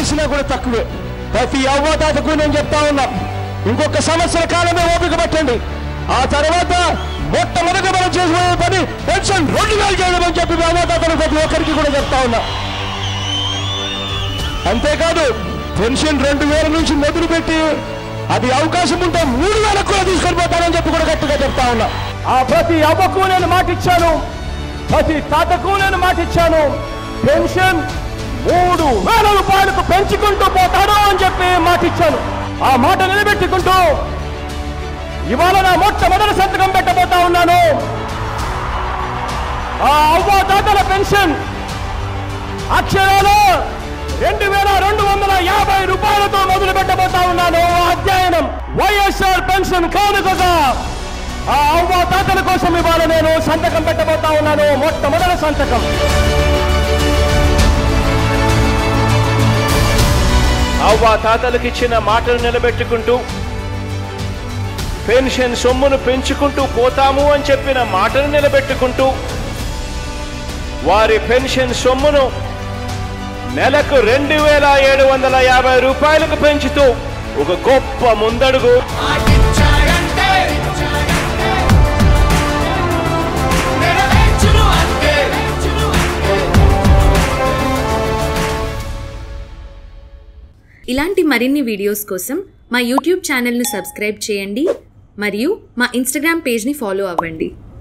చేసినా కూడా తక్కువే ప్రతి అవ్వదాతకు నేను చెప్తా ఉన్నా ఇంకొక సంవత్సర కాలమే ఓపిక పట్టండి ఆ తర్వాత మొట్టమొదటి మనం చేసుకోబోయే పని పెన్షన్ రెండు వేలు చేయడం అని చెప్పి అవ్వదాతలు ప్రతి ఒక్కరికి కూడా చెప్తా ఉన్నా అంతేకాదు పెన్షన్ రెండు వేల నుంచి మొదలుపెట్టి అది అవకాశం ఉంటే మూడు వేలకు కూడా తీసుకొని పోతానని చెప్పి కూడా గట్టిగా చెప్తా ఉన్నా ఆ ప్రతి అవ్వకు నేను మాటిచ్చాను ప్రతి తాతకు నేను మాటిచ్చాను పెన్షన్ మూడు వేల రూపాయలకు పెంచుకుంటూ పోతాను అని చెప్పి మాటిచ్చాను ఆ మాట నిలబెట్టుకుంటూ ఇవాళ నా మొట్టమొదటి సంతకం పెట్టబోతా ఉన్నాను ఆ అవ్వ తాతల పెన్షన్ అక్షరాలు రెండు వేల రెండు వందల యాభై రూపాయలతో మొదలు పెట్టబోతా ఉన్నాను ఆ అధ్యయనం వైఎస్ఆర్ పెన్షన్ కానుకగా ఆ అవ్వ తాతల కోసం ఇవాళ నేను సంతకం పెట్టబోతా ఉన్నాను మొట్టమొదటి సంతకం అవ్వ తాతలకు ఇచ్చిన మాటలు నిలబెట్టుకుంటూ పెన్షన్ సొమ్మును పెంచుకుంటూ పోతాము అని చెప్పిన మాటను నిలబెట్టుకుంటూ వారి పెన్షన్ సొమ్మును నెలకు రెండు వేల ఏడు వందల యాభై రూపాయలకు పెంచుతూ ఒక గొప్ప ముందడుగు మాటిచ్చాడంటే నెరవేర్చును అంతే ఇలాంటి మరిన్ని వీడియోస్ కోసం మా యూట్యూబ్ ఛానల్ను సబ్స్క్రైబ్ చేయండి మరియు మా ఇన్స్టాగ్రామ్ పేజ్ని ఫాలో అవ్వండి